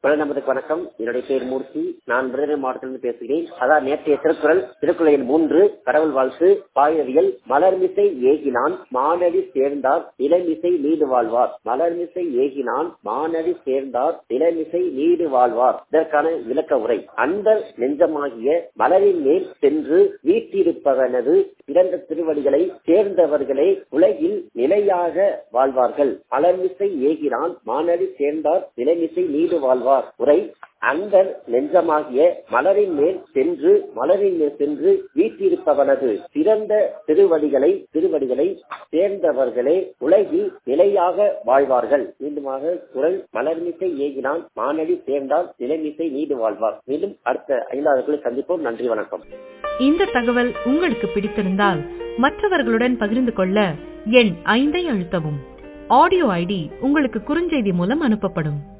நமதுக்கு வணக்கம் என்னுடைய பேர் மூர்த்தி நான் விருதுநகர் மாவட்டத்திலிருந்து பேசுகிறேன் அதான் நேற்றைய திருக்குறள் திருக்குறள் எண் மூன்று கடவுள் வாழ்த்து பாயவியல் மலர்மிசை ஏகினான் மானடி சேர்ந்தார் இளமிசை நீடு வாழ்வார் மலர்மிசை ஏகினான் மானடி சேர்ந்தார் இளமிசை நீடு வாழ்வார் இதற்கான விளக்க உரை அன்பர் நெஞ்சமாகிய மலரின் மேல் சென்று வீட்டிருப்பவனது பிறந்த திருவடிகளை சேர்ந்தவர்களே உலகில் நிலையாக வாழ்வார்கள் மலர்மிசை ஏகினான் மானடி சேர்ந்தார் இளமிசை நீடு வாழ்வார் உரை அன்பர் நெஞ்சமாகிய மலரின் மேல் சென்று மலரின் மேல் சென்று வீட்டிருப்பவனது சிறந்த திருவடிகளை திருவடிகளை சேர்ந்தவர்களே உலகில் நிலையாக வாழ்வார்கள் மீண்டுமாக குரல் மலர்மிசை ஏகினான் மானடி சேர்ந்தால் நிலைமிசை நீடு வாழ்வார் மீண்டும் அடுத்த ஐந்தாவது சந்திப்போம் நன்றி வணக்கம் இந்த தகவல் உங்களுக்கு பிடித்திருந்தால் மற்றவர்களுடன் பகிர்ந்து கொள்ள எண் ஐந்தை அழுத்தவும் ஆடியோ ஐடி உங்களுக்கு குறுஞ்செய்தி மூலம் அனுப்பப்படும்